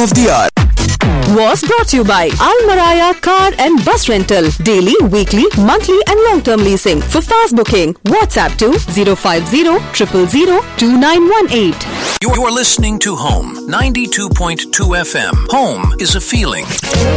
of the hour. was brought to you by Al Maraya Car and Bus Rental. Daily, weekly, monthly, and long term leasing. For fast booking, WhatsApp to 050 000 2918. You're you're listening to Home 92.2 FM. Home is a feeling.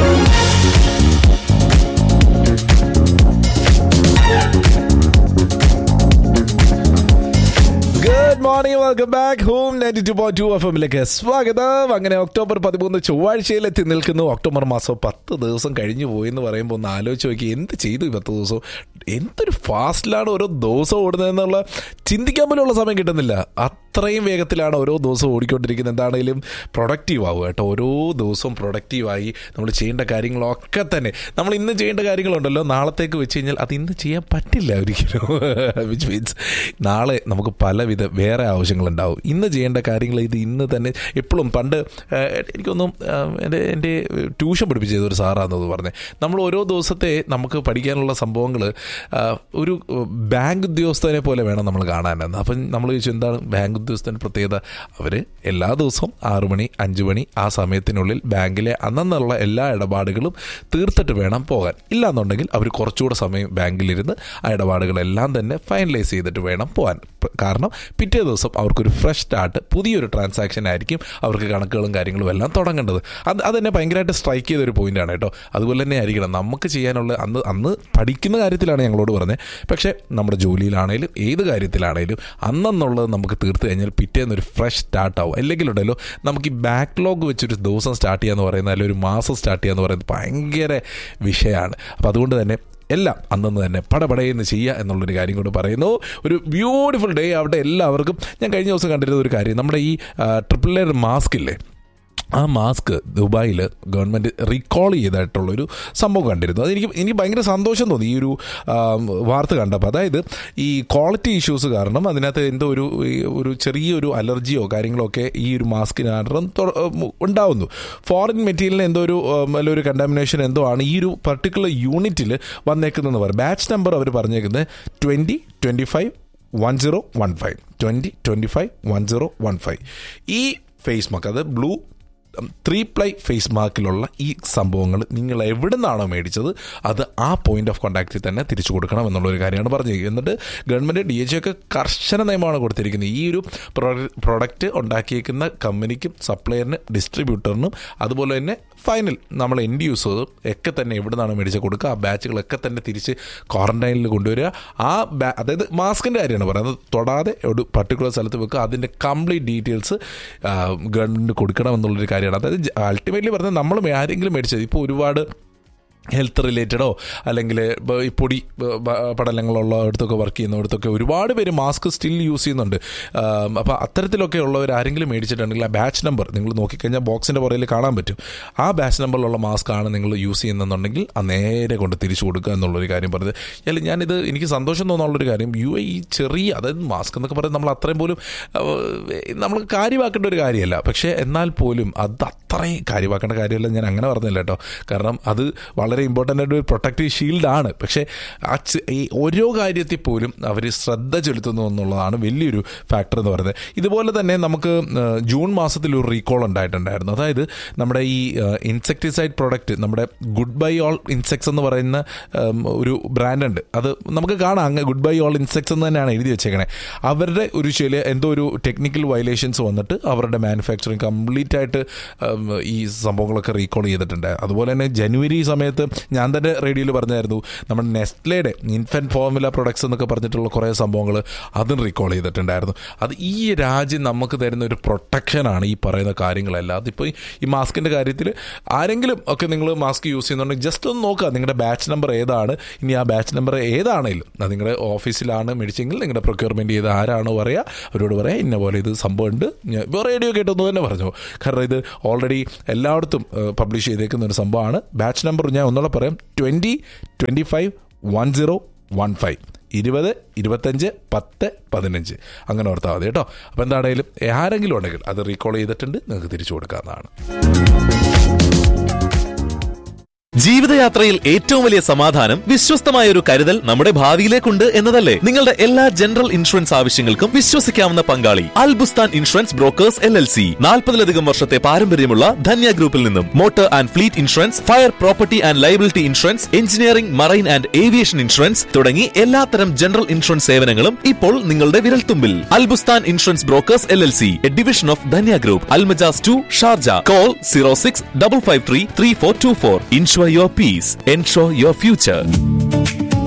Good morning welcome back home ninety two point two F എമ്മിലേക്ക് സ്വാഗതം അങ്ങനെ October പതിമൂന്ന് ചൊവ്വാഴ്ചയിൽ എത്തി നിൽക്കുന്നു October മാസം പത്ത് ദിവസം കഴിഞ്ഞു പോയി എന്ന് പറയുമ്പോൾ ഒന്ന് ആലോചിച്ച് നോക്കി എന്ത് ചെയ്തു ഈ പത്ത് ദിവസം എന്തൊരു ഫാസ്റ്റിലാണ് ഓരോ ദിവസം ഓടുന്നതെന്നുള്ള ചിന്തിക്കാൻ പോലുള്ള സമയം കിട്ടുന്നില്ല അത്രയും വേഗത്തിലാണ് ഓരോ ദിവസവും ഓടിക്കൊണ്ടിരിക്കുന്നത് എന്താണെങ്കിലും പ്രൊഡക്റ്റീവ് ആവുക കേട്ടോ ഓരോ ദിവസവും പ്രൊഡക്റ്റീവായി നമ്മൾ ചെയ്യേണ്ട കാര്യങ്ങളൊക്കെ തന്നെ നമ്മൾ ഇന്ന് ചെയ്യേണ്ട കാര്യങ്ങളുണ്ടല്ലോ നാളത്തേക്ക് വെച്ച് കഴിഞ്ഞാൽ അത് ഇന്ന് ചെയ്യാൻ പറ്റില്ല ഒരിക്കലും വിച്ച് മീൻസ് നാളെ നമുക്ക് പലവിധ വേറെ ആവശ്യങ്ങളുണ്ടാവും ഇന്ന് ചെയ്യേണ്ട കാര്യങ്ങൾ ഇത് ഇന്ന് തന്നെ എപ്പോഴും പണ്ട് ആ, എനിക്കൊന്നും ആ, എൻ്റെ എൻ്റെ ട്യൂഷൻ പഠിപ്പിച്ച ഒരു സാറാണെന്നത് പറഞ്ഞത് നമ്മൾ ഓരോ ദിവസത്തെ നമുക്ക് പഠിക്കാനുള്ള സംഭവങ്ങൾ ഒരു ബാങ്ക് ഉദ്യോഗസ്ഥനെ പോലെ വേണം നമ്മൾ കാണാനെന്ന് അപ്പം നമ്മൾ ചോദിച്ചു എന്താണ് ബാങ്ക് ഉദ്യോഗസ്ഥൻ്റെ പ്രത്യേകത അവർ എല്ലാ ദിവസവും ആറു മണി അഞ്ച് മണി ആ സമയത്തിനുള്ളിൽ ബാങ്കിലെ അന്നുള്ള എല്ലാ ഇടപാടുകളും തീർത്തിട്ട് വേണം പോകാൻ ഇല്ലാന്നുണ്ടെങ്കിൽ അവർ കുറച്ചുകൂടെ സമയം ബാങ്കിലിരുന്ന് ആ ഇടപാടുകളെല്ലാം തന്നെ ഫൈനലൈസ് ചെയ്തിട്ട് വേണം പോകാൻ പ- കാരണം പിറ്റേ ദിവസം അവർക്കൊരു ഫ്രഷ് സ്റ്റാർട്ട് പുതിയൊരു ട്രാൻസാക്ഷൻ ആയിരിക്കും അവർക്ക് കണക്കുകളും കാര്യങ്ങളും എല്ലാം തുടങ്ങേണ്ടത് അത് അതെന്നെ ഭയങ്കരമായിട്ട് സ്ട്രൈക്ക് ചെയ്ത ഒരു പോയിന്റാണ് കേട്ടോ അതുപോലെ തന്നെ ആയിരിക്കണം നമുക്ക് ചെയ്യാനുള്ള അന്ന് അന്ന് പഠിക്കുന്ന കാര്യത്തിലാണ് ഞങ്ങളോട് പറഞ്ഞത് പക്ഷേ നമ്മുടെ ജോലിയിലാണേലും ഏത് കാര്യത്തിലാണേലും അന്നെന്നുള്ളത് നമുക്ക് തീർത്ത് കഴിഞ്ഞാൽ പിറ്റേന്ന് ഒരു ഫ്രഷ് സ്റ്റാർട്ട് ആവും അല്ലെങ്കിൽ ഉണ്ടല്ലോ നമുക്ക് ഈ ബാക്ക്ലോഗ് വെച്ചൊരു ദിവസം സ്റ്റാർട്ട് ചെയ്യാന്ന് പറയുന്നത് അല്ലെങ്കിൽ ഒരു മാസം സ്റ്റാർട്ട് ചെയ്യാന്ന് പറയുന്നത് ഭയങ്കര വിഷയമാണ് അപ്പോൾ അതുകൊണ്ട് തന്നെ എല്ലാം അന്നന്ന് തന്നെ പടപടയെന്ന് ചെയ്യുക എന്നുള്ളൊരു കാര്യം കൊണ്ട് പറയുന്നു ഒരു ബ്യൂട്ടിഫുൾ ഡേ ആവട്ടെ എല്ലാവർക്കും ഞാൻ കഴിഞ്ഞ ദിവസം കണ്ടിരുന്ന ഒരു കാര്യം നമ്മുടെ ഈ ട്രിപ്പിൾ ലെയർ മാസ്ക് ഇല്ലേ ആ മാസ്ക് ദുബായിൽ ഗവൺമെൻറ് റീകോൾ ചെയ്തായിട്ടുള്ളൊരു സംഭവം കണ്ടിരുന്നു അതെനിക്ക് എനിക്ക് ഭയങ്കര സന്തോഷം തോന്നി ഈ ഒരു ആം, വാർത്ത കണ്ടപ്പോൾ അതായത് ഈ ക്വാളിറ്റി ഇഷ്യൂസ് കാരണം അതിനകത്ത് എന്തോ ഒരു ഈ ഒരു ചെറിയൊരു അലർജിയോ കാര്യങ്ങളോ ഒക്കെ ഈ ഒരു മാസ്കിന് കാരണം തൊ- ഉം, ഉണ്ടാവുന്നു ഫോറിൻ മെറ്റീരിയലിന് എന്തോ ഒരു ഉം, അല്ല ഒരു കണ്ടാമിനേഷൻ എന്തോ ആണ് ഈ ഒരു പർട്ടിക്കുലർ യൂണിറ്റിൽ വന്നേക്കുന്നതെന്ന് പറയും ബാച്ച് നമ്പർ അവർ പറഞ്ഞേക്കുന്നത് twenty twenty five one zero one five twenty twenty five one zero one five ഈ ഫേസ് മാസ്ക് അത് ബ്ലൂ ത്രീ പ്ലൈ ഫേസ് മാർക്കിലുള്ള ഈ സംഭവങ്ങൾ നിങ്ങൾ എവിടെ നിന്നാണോ മേടിച്ചത് അത് ആ പോയിന്റ് ഓഫ് കോൺടാക്റ്റിൽ തന്നെ തിരിച്ചു കൊടുക്കണം എന്നുള്ളൊരു കാര്യമാണ് പറഞ്ഞത് എന്നിട്ട് ഗവൺമെൻറ് ഡി എച്ച് ഒക്കെ കർശന നിയമമാണ് കൊടുത്തിരിക്കുന്നത് ഈ ഒരു പ്രൊഡക്റ്റ് ഉണ്ടാക്കിയേക്കുന്ന കമ്പനിക്കും സപ്ലയറിന് ഡിസ്ട്രിബ്യൂട്ടറിനും അതുപോലെ തന്നെ ഫൈനൽ നമ്മൾ എൻഡ് യൂസേഴ്സും ഒക്കെ തന്നെ എവിടെ നിന്നാണ് മേടിച്ച് കൊടുക്കുക ആ ബാച്ചുകളൊക്കെ തന്നെ തിരിച്ച് ക്വാറന്റൈനിൽ കൊണ്ടുവരിക ആ ബാ അതായത് മാസ്കിൻ്റെ കാര്യമാണ് പറയുന്നത് തൊടാതെ ഒരു പർട്ടിക്കുലർ സ്ഥലത്ത് വെക്കുക അതിൻ്റെ കംപ്ലീറ്റ് ഡീറ്റെയിൽസ് ഗവൺമെൻറ് കൊടുക്കണം എന്നുള്ളൊരു കാര്യമാണ് അതായത് അൾട്ടിമേറ്റ്ലി പറഞ്ഞാൽ നമ്മൾ ആരെങ്കിലും മേടിച്ചത് ഇപ്പോൾ ഒരുപാട് ഹെൽത്ത് റിലേറ്റഡോ അല്ലെങ്കിൽ ഇപ്പൊ ഈ പൊടി പടലങ്ങളുള്ള ഇടത്തൊക്കെ വർക്ക് ചെയ്യുന്നിടത്തൊക്കെ ഒരുപാട് പേര് മാസ്ക് സ്റ്റിൽ യൂസ് ചെയ്യുന്നുണ്ട് അപ്പോൾ അത്തരത്തിലൊക്കെ ഉള്ളവർ ആരെങ്കിലും മേടിച്ചിട്ടുണ്ടെങ്കിൽ ആ ബാച്ച് നമ്പർ നിങ്ങൾ നോക്കിക്കഴിഞ്ഞാൽ ബോക്സിൻ്റെ പുറകിൽ കാണാൻ പറ്റും ആ ബാച്ച് നമ്പറിലുള്ള മാസ്ക് ആണ് നിങ്ങൾ യൂസ് ചെയ്യുന്നുണ്ടെങ്കിൽ ആ നേരെ കൊണ്ട് തിരിച്ചു കൊടുക്കുക എന്നുള്ളൊരു കാര്യം പറഞ്ഞത് അല്ല ഞാനിത് എനിക്ക് സന്തോഷം തോന്നാനുള്ളൊരു കാര്യം യു എ ഈ ചെറിയ അതായത് മാസ്ക് എന്നൊക്കെ പറയുന്നത് നമ്മൾ അത്രയും പോലും ഏഹ്, നമ്മൾ കാര്യമാക്കേണ്ട ഒരു കാര്യമല്ല പക്ഷേ എന്നാൽ പോലും അത് അത്രയും കാര്യമാക്കേണ്ട കാര്യമല്ല ഞാൻ അങ്ങനെ പറഞ്ഞില്ല കേട്ടോ കാരണം അത് വളരെ ഇമ്പോർട്ടൻ്റ് ആയിട്ട് ഒരു പ്രൊട്ടക്റ്റീവ് ഷീൽഡാണ് പക്ഷേ ആ ചെ- ഈ ഓരോ കാര്യത്തിൽ പോലും അവർ ശ്രദ്ധ ചെലുത്തുന്നു എന്നുള്ളതാണ് വലിയൊരു ഫാക്ടർ എന്ന് പറയുന്നത് ഇതുപോലെ തന്നെ നമുക്ക് ഏഹ്, ജൂൺ മാസത്തിൽ ഒരു റീകോൾ ഉണ്ടായിട്ടുണ്ടായിരുന്നു അതായത് നമ്മുടെ ഈ ഇൻസെക്ടിസൈഡ് പ്രോഡക്റ്റ് നമ്മുടെ ഗുഡ് ബൈ ഓൾ ഇൻസെക്ട്സ് എന്ന് പറയുന്ന ഏം, ഒരു ബ്രാൻഡ് ഉണ്ട് അത് നമുക്ക് കാണാം അങ്ങ് ഗുഡ് ബൈ ഓൾ ഇൻസെക്ട്സ് എന്ന് തന്നെയാണ് എഴുതി വെച്ചേക്കണേ അവരുടെ ഒരു ചില എന്തോ ഒരു ടെക്നിക്കൽ വയലേഷൻസ് വന്നിട്ട് അവരുടെ മാനുഫാക്ചറിങ് കംപ്ലീറ്റ് ആയിട്ട് ഉം, ഈ സംഭവങ്ങളൊക്കെ റീകോൾ ചെയ്തിട്ടുണ്ട് അതുപോലെ തന്നെ ജനുവരി സമയത്ത് ഞാൻ തന്നെ റേഡിയോയിൽ പറഞ്ഞായിരുന്നു നമ്മുടെ നെസ്റ്റ്ലയുടെ ഇൻഫൻറ്റ് ഫോർമുല പ്രൊഡക്ട്സ് എന്നൊക്കെ പറഞ്ഞിട്ടുള്ള കുറേ സംഭവങ്ങൾ അതും റീകോൾ ചെയ്തിട്ടുണ്ടായിരുന്നു അത് ഈ രാജ്യം നമുക്ക് തരുന്ന ഒരു പ്രൊട്ടക്ഷനാണ് ഈ പറയുന്ന കാര്യങ്ങളെല്ലാം അതിപ്പോൾ ഈ- ഈ മാസ്കിൻ്റെ കാര്യത്തിൽ ആരെങ്കിലും ഒക്കെ നിങ്ങൾ മാസ്ക് യൂസ് ചെയ്യുന്നുണ്ടെങ്കിൽ ജസ്റ്റ് ഒന്ന് നോക്കുക നിങ്ങളുടെ ബാച്ച് നമ്പർ ഏതാണ് ഇനി ആ ബാച്ച് നമ്പർ ഏതാണേലും അത് നിങ്ങളുടെ ഓഫീസിലാണ് മേടിച്ചെങ്കിൽ നിങ്ങളുടെ പ്രൊക്യൂർമെൻറ്റ് ചെയ്ത് ആരാണോ പറയുക അവരോട് പറയാം ഇന്ന പോലെ ഇത് സംഭവമുണ്ട് ഞാൻ ഇപ്പോൾ റേഡിയോ കേട്ടൊന്നു തന്നെ പറഞ്ഞു കാരണം ഇത് ഓൾറെഡി എല്ലായിടത്തും പബ്ലിഷ് ചെയ്തേക്കുന്ന ഒരു സംഭവമാണ് ബാച്ച് നമ്പർ ഞാൻ ഒന്നുകൂടെ പറയാം twenty twenty five one zero one five ഇരുപത് ഇരുപത്തഞ്ച് പത്ത് പതിനഞ്ച് അങ്ങനെ ഓർത്താൽ മതി കേട്ടോ അപ്പോൾ എന്താണേലും ആരെങ്കിലും ഉണ്ടെങ്കിൽ അത് റീകോൾ ചെയ്തിട്ടുണ്ട് നിങ്ങൾക്ക് തിരിച്ചു കൊടുക്കാവുന്നതാണ് ജീവിതയാത്രയിൽ ഏറ്റവും വലിയ സമാധാനം വിശ്വസ്തമായ ഒരു കരുതൽ നമ്മുടെ ഭാവിയിലേക്കുണ്ട് എന്നതല്ലേ നിങ്ങളുടെ എല്ലാ ജനറൽ ഇൻഷുറൻസ് ആവശ്യങ്ങൾക്കും വിശ്വസിക്കാവുന്ന പങ്കാളി Al Bustan insurance brokers L L C നാൽപ്പതിലധികം വർഷത്തെ പാരമ്പര്യമുള്ള ധന്യ ഗ്രൂപ്പിൽ നിന്നും motor and fleet insurance fire property and liability insurance engineering marine and aviation insurance തുടങ്ങി എല്ലാത്തരം ജനറൽ ഇൻഷുറൻസ് സേവനങ്ങളും ഇപ്പോൾ നിങ്ങളുടെ വിരൽത്തുമ്പിൽ Al Bustan insurance brokers L L C a division of Dhanya group Al Majaz to Sharjah call zero six double five three three four two four insure your peace ensure your future